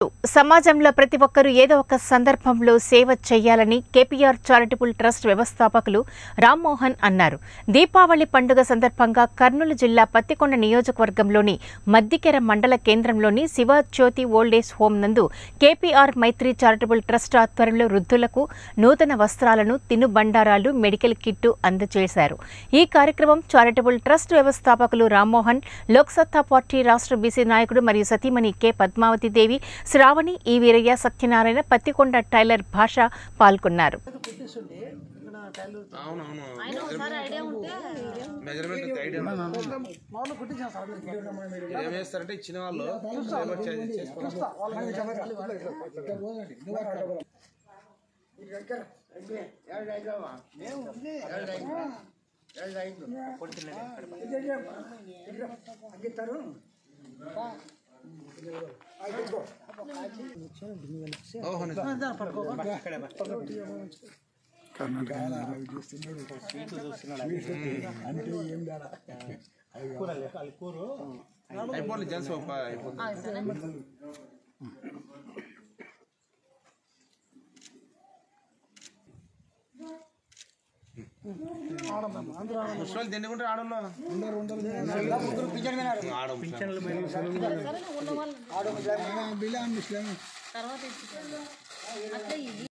సమాజంలో ప్రతి ఒక్కరూ ఏదో ఒక సందర్భంలో సేవ చేయాలని కేపీఆర్ చారిటబుల్ ట్రస్ట్ వ్యవస్థాపకులు రామ్మోహన్ అన్నారు దీపావళి పండుగ సందర్భంగా కర్నూలు జిల్లా పత్తికొండ నియోజకవర్గంలోని మద్దికెర మండల కేంద్రంలోని శివ జ్యోతి ఓల్డేజ్ హోం నందు కేపీఆర్ మైత్రి చారిటబుల్ ట్రస్ట్ ఆధ్వర్యంలో వృద్ధులకు నూతన వస్త్రాలను తినుబండారాలు మెడికల్ కిట్టు అందజేశారు ఈ కార్యక్రమం చారిటబుల్ ట్రస్ట్ వ్యవస్థాపకులు రామ్మోహన్ లోక్సత్తా పార్టీ రాష్ట్ర బీసీ నాయకుడు మరియు సతీమణి కె పద్మావతి దేవి శ్రావణి ఈ వీరయ్య సత్యనారాయణ పత్తికొండ టైలర్ భాష పాల్గొన్నారు అవునవును మెజర్మెంట్ ఐడియా ఏం చేస్తారంటే ఇచ్చిన వాళ్ళు ఏమో చే- చేసుకోవాలి. ఓహో నిజం. అయిపోలే జల్స్ అయిపోతుంది ముసలి తిండికుంటే ఆడలో ఆడ తర్వాత